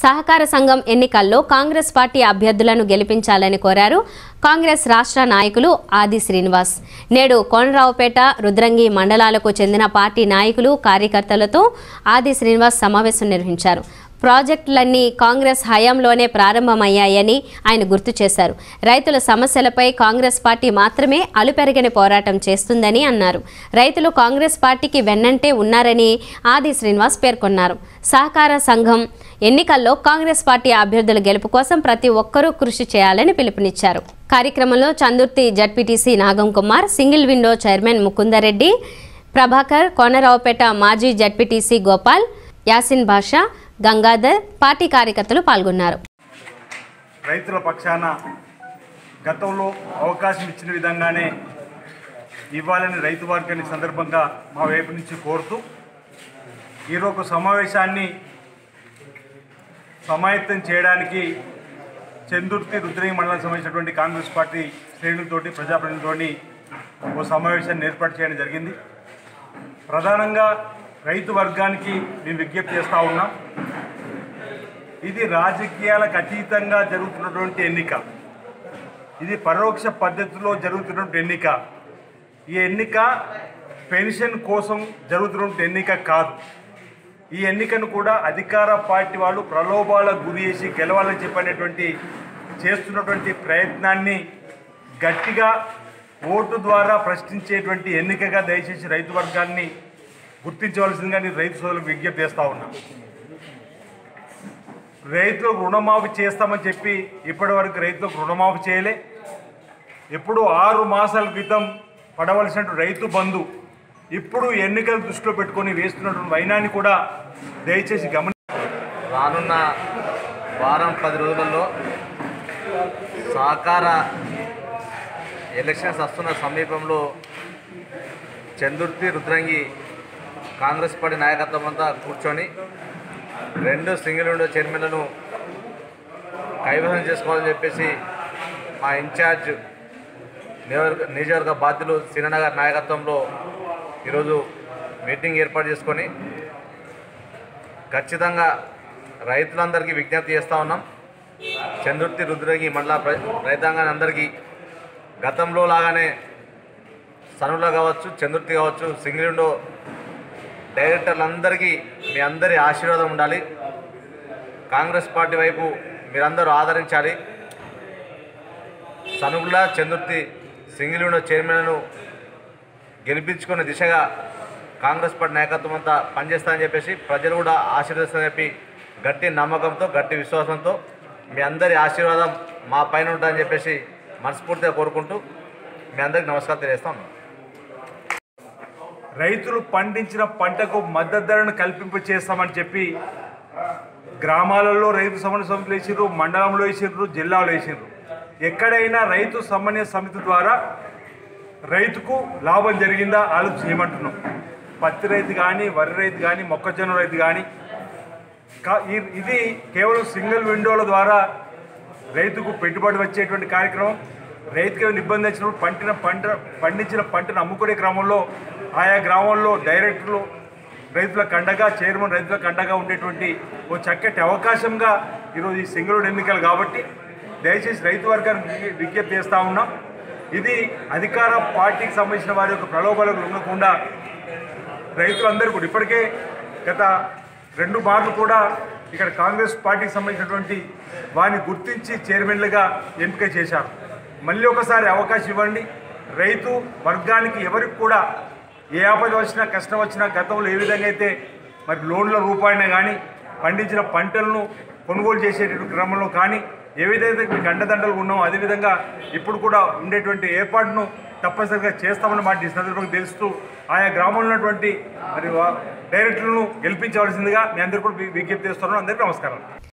సహకార సంఘం ఎన్నికల్లో కాంగ్రెస్ పార్టీ అభ్యర్థులను గెలిపించాలని కోరారు కాంగ్రెస్ రాష్ట్ర నాయకులు ఆది శ్రీనివాస్ నేడు కోనరావుపేట రుద్రంగి మండలాలకు చెందిన పార్టీ నాయకులు కార్యకర్తలతో ఆది శ్రీనివాస్ సమావేశం నిర్వహించారు ప్రాజెక్టులన్నీ కాంగ్రెస్ హయాంలోనే ప్రారంభమయ్యాయని ఆయన గుర్తు చేశారు రైతుల సమస్యలపై కాంగ్రెస్ పార్టీ మాత్రమే అలుపెరగని పోరాటం చేస్తుందని అన్నారు రైతులు కాంగ్రెస్ పార్టీకి వెన్నంటే ఉన్నారని ఆది శ్రీనివాస్ పేర్కొన్నారు సహకార సంఘం ఎన్నికల్లో కాంగ్రెస్ పార్టీ అభ్యర్థుల గెలుపు కోసం ప్రతి ఒక్కరూ కృషి చేయాలని పిలుపునిచ్చారు కార్యక్రమంలో Chandurthi ZPTC Nagam Kumar single window chairman Mukundareddy Prabhakar Konaraopet మాజీ జడ్పీటీసీ గోపాల్ యాసిన్ బాషా గంగాధర్ పార్టీ కార్యకర్తలు పాల్గొన్నారు రైతుల పక్షాన గతంలో అవకాశం ఇచ్చిన విధంగానే ఇవ్వాలని రైతు వర్గాన్ని సందర్భంగా మా వైపు నుంచి కోరుతూ ఈరోజు ఒక సమావేశాన్ని సమాయత్తం చేయడానికి చందుర్తి రుద్రయ్య మండలం సంబంధించినటువంటి కాంగ్రెస్ పార్టీ శ్రేణులతోటి ప్రజాప్రతినిధులతోటి ఓ సమావేశాన్ని ఏర్పాటు చేయడం జరిగింది ప్రధానంగా రైతు వర్గానికి మేము విజ్ఞప్తి చేస్తూ ఉన్నాం ఇది రాజకీయాలకు అతీతంగా జరుగుతున్నటువంటి ఎన్నిక ఇది పరోక్ష పద్ధతిలో జరుగుతున్నటువంటి ఎన్నిక ఈ ఎన్నిక పెన్షన్ కోసం జరుగుతున్నటువంటి ఎన్నిక కాదు ఈ ఎన్నికను కూడా అధికార పార్టీ వాళ్ళు ప్రలోభాలకు గురి చేసి గెలవాలని చెప్పనేటువంటి చేస్తున్నటువంటి ప్రయత్నాన్ని గట్టిగా ఓటు ద్వారా ప్రశ్నించేటువంటి ఎన్నికగా దయచేసి రైతు వర్గాన్ని గుర్తించవలసిందిగా నేను రైతు సోదరులకు విజ్ఞప్తి చేస్తా ఉన్నా రైతులకు రుణమాఫీ చేస్తామని చెప్పి ఇప్పటి వరకు రైతులకు రుణమాఫీ చేయలే ఎప్పుడు ఆరు మాసాల క్రితం పడవలసిన రైతు బంధు ఇప్పుడు ఎన్నికలు దృష్టిలో పెట్టుకొని వేస్తున్నటువంటి వైనాన్ని కూడా దయచేసి గమని రానున్న వారం పది రోజులలో సహకార ఎలక్షన్స్ వస్తున్న సమీపంలో చందుర్తి రుద్రంగి కాంగ్రెస్ పార్టీ నాయకత్వం అంతా కూర్చొని రెండు సింగిల్ విండో చైర్మన్లను కైవసం చేసుకోవాలని చెప్పేసి మా ఇన్ఛార్జ్ నియోజక నియోజకవర్గ బాధ్యులు సిననగర్ నాయకత్వంలో ఈరోజు మీటింగ్ ఏర్పాటు చేసుకొని ఖచ్చితంగా రైతులందరికీ విజ్ఞప్తి చేస్తూ ఉన్నాం చందుర్తి రుద్రగి మండల ప్ర- రైతాంగాన్ని అందరికీ గతంలో లాగానే సనులో కావచ్చు చందుర్తి కావచ్చు సింగిల్ విండో డైరెక్టర్లందరికీ మీ అందరి ఆశీర్వాదం ఉండాలి కాంగ్రెస్ పార్టీ వైపు మీరందరూ ఆదరించాలి సనుగుల చందుర్తి సింగిల్ విండో చైర్మన్ను గెలిపించుకునే దిశగా కాంగ్రెస్ పార్టీ నాయకత్వం అంతా పనిచేస్తామని చెప్పేసి ప్రజలు కూడా ఆశీర్వదిస్తారని చెప్పి గట్టి నమ్మకంతో గట్టి విశ్వాసంతో మీ అందరి ఆశీర్వాదం మా పైన ఉంటుందని చెప్పేసి మనస్ఫూర్తిగా కోరుకుంటూ మీ అందరికి నమస్కారం తెలియజేస్తా ఉన్నాను రైతులు పండించిన పంటకు మద్దతు ధరను కల్పింప చేస్తామని చెప్పి గ్రామాలలో రైతు సమన్వయ సమితులు వేసిర్రు మండలంలో వేసిర్రు జిల్లాలో వేసిర్రు ఎక్కడైనా రైతు సమన్వయ సమితి ద్వారా రైతుకు లాభం జరిగిందా ఆలోచన చేయమంటున్నాం పత్తి రైతు కానీ వరి రైతు కానీ మొక్కజొన్న రైతు కానీ కా- ఈ- ఇది కేవలం సింగిల్ విండోల ద్వారా రైతుకు పెట్టుబడి వచ్చేటువంటి కార్యక్రమం రైతుకి ఏమైనా ఇబ్బంది వచ్చినప్పుడు పంటిన పంట పండించిన పంటను అమ్ముకునే క్రమంలో ఆయా గ్రామాల్లో డైరెక్టర్లు రైతుల కండగా చైర్మన్ రైతుల కండగా ఉండేటువంటి ఓ చక్కటి అవకాశంగా ఈరోజు ఈ సింగళూరు ఎన్నికలు కాబట్టి దయచేసి రైతు వర్గాన్ని విజ్ఞ- విజ్ఞప్తి చేస్తూ ఉన్నాం ఇది అధికార పార్టీకి సంబంధించిన వారి యొక్క ప్రలోభాలకు లొంగకుండా రైతులందరూ కూడా ఇప్పటికే గత రెండు మార్లు కూడా ఇక్కడ కాంగ్రెస్ పార్టీకి సంబంధించినటువంటి వారిని గుర్తించి చైర్మన్లుగా ఎంపిక చేశారు మళ్ళీ ఒకసారి అవకాశం ఇవ్వండి రైతు వర్గానికి ఎవరికి కూడా ఏ ఆపద వచ్చినా కష్టం వచ్చినా గతంలో ఏ విధంగా అయితే మరి లోన్ల రూపాయన కానీ పండించిన పంటలను కొనుగోలు చేసేటువంటి క్రమంలో కానీ ఏ విధంగా మీకు అండదండలు ఉన్నామో అదేవిధంగా ఇప్పుడు కూడా ఉండేటువంటి ఏర్పాటును తప్పనిసరిగా చేస్తామని మాట ఈ సందర్భంగా తెలుస్తూ ఆయా గ్రామంలో ఉన్నటువంటి మరి వా- డైరెక్టర్లను గెలిపించవలసిందిగా మీ అందరికీ కూడా వి- విజ్ఞప్తి చేస్తున్నాను అందరికీ నమస్కారం